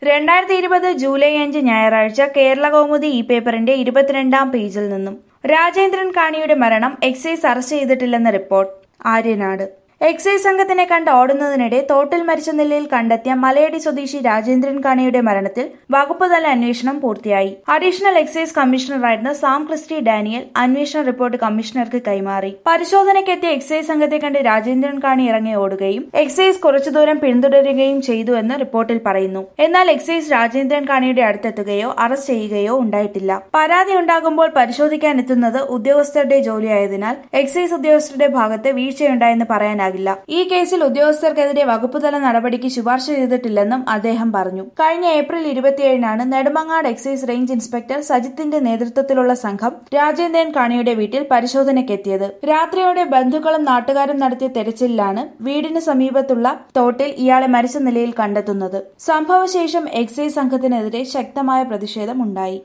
രണ്ടായിരത്തി ഇരുപത് ജൂലൈ അഞ്ച് ഞായറാഴ്ച കേരള കൗമുദി ഇ പേപ്പറിന്റെ ഇരുപത്തിരണ്ടാം പേജിൽ നിന്നും രാജേന്ദ്രൻ കാണിയുടെ മരണം എക്സൈസ് അറസ്റ്റ് ചെയ്തിട്ടില്ലെന്ന് റിപ്പോർട്ട് ആര്യനാട് എക്സൈസ് സംഘത്തിനെ കണ്ട് ഓടുന്നതിനിടെ തോട്ടിൽ മരിച്ച നിലയിൽ കണ്ടെത്തിയ മലയടി സ്വദേശി രാജേന്ദ്രൻ കാണിയുടെ മരണത്തിൽ വകുപ്പ് തല അന്വേഷണം പൂർത്തിയായി അഡീഷണൽ എക്സൈസ് കമ്മീഷണറായിരുന്ന സാം ക്രിസ്റ്റി ഡാനിയൽ അന്വേഷണ റിപ്പോർട്ട് കമ്മീഷണർക്ക് കൈമാറി പരിശോധനയ്ക്കെത്തിയ എക്സൈസ് സംഘത്തെ കണ്ട് രാജേന്ദ്രൻ കാണി ഇറങ്ങി ഓടുകയും എക്സൈസ് കുറച്ചു ദൂരം പിന്തുടരുകയും ചെയ്തു എന്ന് റിപ്പോർട്ടിൽ പറയുന്നു എന്നാൽ എക്സൈസ് രാജേന്ദ്രൻ കാണിയുടെ അടുത്തെത്തുകയോ അറസ്റ്റ് ചെയ്യുകയോ ഉണ്ടായിട്ടില്ല പരാതി ഉണ്ടാകുമ്പോൾ പരിശോധിക്കാൻ എത്തുന്നത് ഉദ്യോഗസ്ഥരുടെ ജോലിയായതിനാൽ എക്സൈസ് ഉദ്യോഗസ്ഥരുടെ ഭാഗത്ത് വീഴ്ചയുണ്ടായെന്ന് പറയാനാകില്ല ഈ കേസിൽ ഉദ്യോഗസ്ഥർക്കെതിരെ വകുപ്പുതല നടപടിക്ക് ശുപാർശ ചെയ്തിട്ടില്ലെന്നും അദ്ദേഹം പറഞ്ഞു കഴിഞ്ഞ ഏപ്രിൽ ഇരുപത്തിയേഴിനാണ് നെടുമങ്ങാട് എക്സൈസ് റേഞ്ച് ഇൻസ്പെക്ടർ സജിത്തിന്റെ നേതൃത്വത്തിലുള്ള സംഘം രാജേന്ദ്രൻ കാണിയുടെ വീട്ടിൽ പരിശോധനയ്ക്കെത്തിയത് രാത്രിയോടെ ബന്ധുക്കളും നാട്ടുകാരും നടത്തിയ തെരച്ചിലിലാണ് വീടിന് സമീപത്തുള്ള തോട്ടിൽ ഇയാളെ മരിച്ച നിലയിൽ കണ്ടെത്തുന്നത് സംഭവശേഷം എക്സൈസ് സംഘത്തിനെതിരെ ശക്തമായ പ്രതിഷേധം ഉണ്ടായി